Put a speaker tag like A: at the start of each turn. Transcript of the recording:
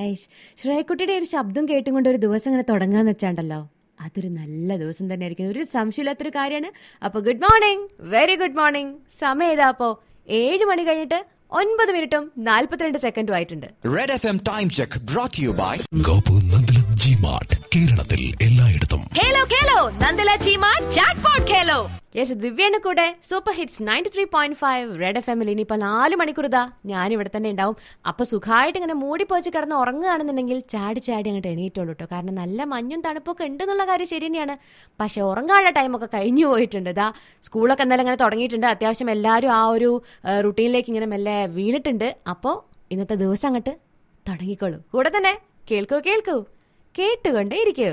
A: ഐഷ് ശ്രേയക്കുട്ടിയുടെ ഒരു ശബ്ദം കേട്ടും കൊണ്ട് ഒരു ദിവസം ഇങ്ങനെ തുടങ്ങാന്ന് വെച്ചാണ്ടല്ലോ അതൊരു നല്ല ദിവസം തന്നെ ആയിരിക്കും ഒരു സംശയമില്ലാത്തൊരു കാര്യമാണ് അപ്പൊ good morning very good morning സമയം ഏതാ അപ്പോ ഏഴ് മണി കഴിഞ്ഞിട്ട് ഒൻപത് മിനിറ്റും നാൽപ്പത്തിരണ്ട് സെക്കൻഡും ആയിട്ടുണ്ട്
B: red F M time check brought you by
C: Gopu Nandilath G mart കേരളത്തിൽ എല്ലായിടത്തും
A: ഹേലോ ഖേലോ നന്ദല ചീമ ജാക്ക്പോട്ട് ഖേലോ യെസ് ദിവ്യയുടെ കൂടെ super hits ninety three point five red F എമ്മിൽ ഇനിയിപ്പോൾ നാല് മണിക്കൂർ ഇതാ ഞാൻ ഇവിടെ തന്നെ ഉണ്ടാവും അപ്പൊ സുഖമായിട്ട് ഇങ്ങനെ മൂടിപ്പോച്ച് കിടന്ന് ഉറങ്ങുകയാണെന്നുണ്ടെങ്കിൽ ചാടി ചാടി അങ്ങോട്ട് എണീറ്റുള്ളൂ കേട്ടോ കാരണം നല്ല മഞ്ഞും തണുപ്പൊക്കെ ഉണ്ടെന്നുള്ള കാര്യം ശരി തന്നെയാണ് പക്ഷെ ഉറങ്ങാനുള്ള ടൈമൊക്കെ കഴിഞ്ഞു പോയിട്ടുണ്ട് ഇതാ സ്കൂളൊക്കെ എന്തായാലും ഇങ്ങനെ തുടങ്ങിയിട്ടുണ്ട് അത്യാവശ്യം എല്ലാവരും ആ ഒരു റുട്ടീനിലേക്ക് ഇങ്ങനെ മെല്ലെ വീണിട്ടുണ്ട് അപ്പോൾ ഇന്നത്തെ ദിവസം അങ്ങോട്ട് തുടങ്ങിക്കോളൂ കൂടെ തന്നെ കേൾക്കൂ കേൾക്കൂ കേട്ടുകൊണ്ടേ ഇരിക്കൂ